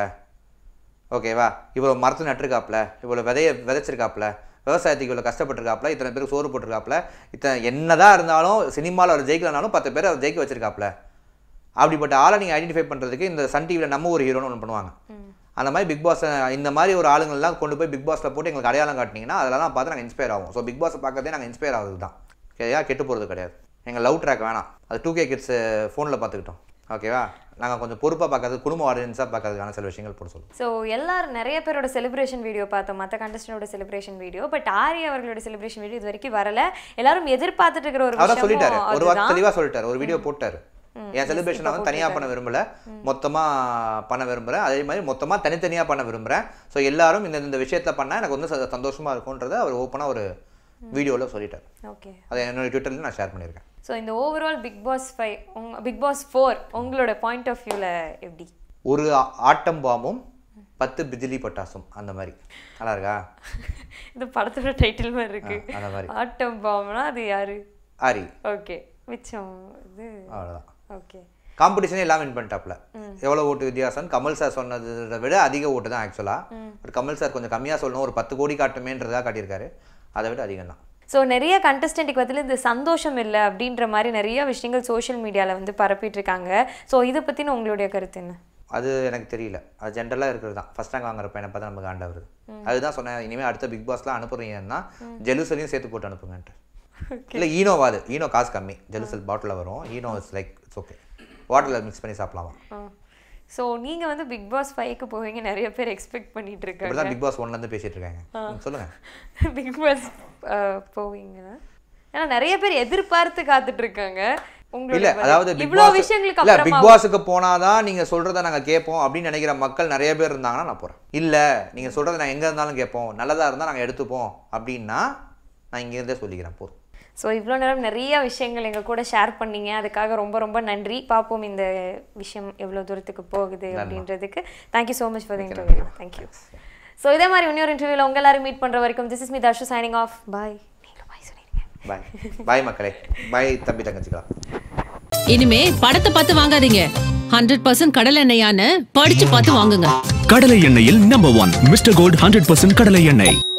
ஓகேவா இவ்வளோ மரத்து நட்டிருக்காப்புல இவ்வளோ விதைய விதைச்சிருக்காப்புல விவசாயத்துக்கு இவ்வளோ கஷ்டப்பட்டிருக்காப்புல இத்தனை பேருக்கு சோறு போட்டிருக்காப்புல இத்தனை என்னதான் இருந்தாலும் சினிமாவில் அவர் ஜெயிக்கலனாலும் பத்து பேர் அவர் ஜெயிக்க வச்சிருக்காப்புல அப்படிப்பட்ட ஆளை நீங்கள் ஐடென்டிஃபை பண்ணுறதுக்கு இந்த சன் டிவியில் நம்ம ஒரு ஹீரோன்னு ஒன்று பண்ணுவாங்க அந்த மாதிரி பிக் பாஸ் இந்த மாதிரி ஒரு ஆளுங்கள்லாம் கொண்டு போய் பிக் பாஸில் போட்டு எங்களுக்கு அடையாளம் காட்டினீங்கன்னா அதெல்லாம் பார்த்து நாங்கள் இன்ஸ்பயர் ஆகும் ஸோ பிக் பாஸை பார்க்கறதே நாங்கள் இன்ஸ்பயர் ஆகுது தான் ஓகேயா கெட்டு போகிறது கிடையாது எங்கள் லவ் ட்ராக் வேணாம் அது டூ கே கிட்ஸ் ஃபோனில் பார்த்துக்கிட்டோம் ஓகேவா நாங்கள் கொஞ்சம் பொறுப்பாக பார்க்கறது குடும்ப ஆடியன்ஸாக பார்க்கறதுக்கான சில விஷயங்கள் போட சொல்லுவோம் ஸோ எல்லாரும் நிறைய பேரோட செலிப்ரேஷன் வீடியோ பார்த்தோம் மற்ற கண்டஸ்டனோட செலிப்ரேஷன் வீடியோ பட் ஆர்யா அவர்களோட செலிப்ரேஷன் வீடியோ இது வரைக்கும் வரல எல்லாரும் எதிர்பார்த்துட்டு இருக்கிற ஒரு அதான் சொல்லிட்டாரு விஷயம் ஒரு வார்த்தை அதுதான் தெளிவாக சொல்லிட்டாரு ஒரு வீடியோ போட்டாரு என் செலிப்ரேஷனை வந்து தனியாக பண்ண விரும்பல மொத்தமாக பண்ண விரும்புகிறேன் அதே மாதிரி மொத்தமாக தனித்தனியாக பண்ண விரும்புகிறேன் ஸோ எல்லாரும் இந்த இந்த விஷயத்தில் பண்ணால் எனக்கு வந்து ச- சந்தோஷமா இருக்கும்ன்றதை அவர் ஓப்பனாக ஒரு வீடியோவில் சொல்லிட்டார் ஓகே அதை என்னோட ட்விட்டர்லையும் நான் ஷேர் பண்ணியிருக்கேன் ஸோ இந்த ஓவரால் பிக் பாஸ் ஃபைவ் உங்க பிக் பாஸ் ஃபோர் உங்களோட பாயிண்ட் ஆஃப் வியூவில் எப்படி ஒரு ஆ- ஆட்டம் பாம்பும் பத்து பிஜிலி பட்டாசும் அந்த மாதிரி நல்லா இருக்கா இந்த படத்தோட டைட்டில் மாதிரி இருக்கு ஆ, அந்த மாதிரி. ஆட்டம் பாம்புனா அது யாரு ஆரி ஓகே மிச்சம் இது அவ்வளோதான் ஓகே காம்படிஷனே எல்லாம் வின் பண்ணிட்டாப்ல எவ்வளோ ஓட்டு வித்தியாசம் கமல் சார் சொன்னதை விட அதிக ஓட்டு தான் ஆக்சுவலாக பட் கமல் சார் கொஞ்சம் கம்மியாக சொல்லணும் ஒரு பத்து கோடி காட்டுமேன்றதா காட்டியிருக்காரு அதை விட அதிகம் தான் ஸோ நிறைய கண்டஸ்டன்ட்டுக்கு வந்து இந்த சந்தோஷம் இல்லை அப்படின்ற மாதிரி நிறைய விஷயங்கள் சோஷியல் மீடியாவில் வந்து பரப்பிட்டு இருக்காங்க ஸோ இதை பற்றின உங்களுடைய கருத்து என்ன அது எனக்கு தெரியல அது ஜென்ரலாக இருக்கிறது தான் ஃபஸ்ட் ரேங்க் வாங்குற பையனை பார்த்தா நமக்கு ஆண்ட வருது அதுதான் சொன்னேன் இனிமேல் அடுத்த பிக் பாஸ்லாம் அனுப்புறீங்கன்னா ஜெலுசலையும் சேர்த்து போட்டு அனுப்புங்கன்ட்டு இல்லை ஈனோவா அது ஈனோ காசு கம்மி ஜெலுசல் பாட்டில் வரும் Eno is like it's okay வாட்டரில் மிக்ஸ் பண்ணி சாப்பிடலாம் ஸோ நீங்கள் வந்து பிக் பாஸ் ஃபைவ்க்கு போவீங்க நிறைய பேர் எக்ஸ்பெக்ட் பண்ணிட்டு இப்படி இருக்காங்க தான் பிக் பாஸ் ஒன்லேருந்து பேசிகிட்டு இருக்காங்க ம், சொல்லுங்க பிக் பாஸ் போவீங்க ஏன்னா நிறைய பேர் எதிர்பார்த்து காத்துட்டு இருக்காங்க இல்ல உங்களுடைய அதாவது பதில். பிக் இவ்வளோ பாஸ் விஷயங்களுக்கு இல்ல அப்புறமா பிக் பாஸுக்கு போனாதான் நீங்க சொல்றத நாங்க கேட்போம் அப்படின்னு நினைக்கிற மக்கள் நிறைய பேர் இருந்தாங்கன்னா நான் போறேன் இல்ல நீங்க சொல்றத நான் எங்க இருந்தாலும் கேட்போம் நல்லதா இருந்தா நாங்க எடுத்துப்போம் அப்படின்னா நான் இங்க இருந்தே சொல்லிக்கிறேன் போதும் ஸோ இவ்வளோ நேரம் நிறைய விஷயங்கள் எங்கள் கூட ஷேர் பண்ணீங்க அதுக்காக ரொம்ப ரொம்ப நன்றி பார்ப்போம் இந்த விஷயம் எவ்வளோ தூரத்துக்கு போகுது அப்படின்றதுக்கு thank you so much for the interview thank you so இதே மாதிரி இன்னொரு இன்டர்வியூவில் உங்க எல்லாரும் மீட் பண்ணுற வரைக்கும் this is me Tharshu signing off bye நீங்களும் பாய் சொல்லிடுங்க பாய் பாய் மக்களே பாய் தம்பி தங்கச்சிக்கலாம் இனிமே படத்தை பார்த்து வாங்காதீங்க ஹண்ட்ரட் பர்சன்ட் கடல் எண்ணெயான்னு படிச்சு பார்த்து வாங்குங்க கடலை எண்ணெயில் number one mister gold hundred percent கடலை எண்ணெய்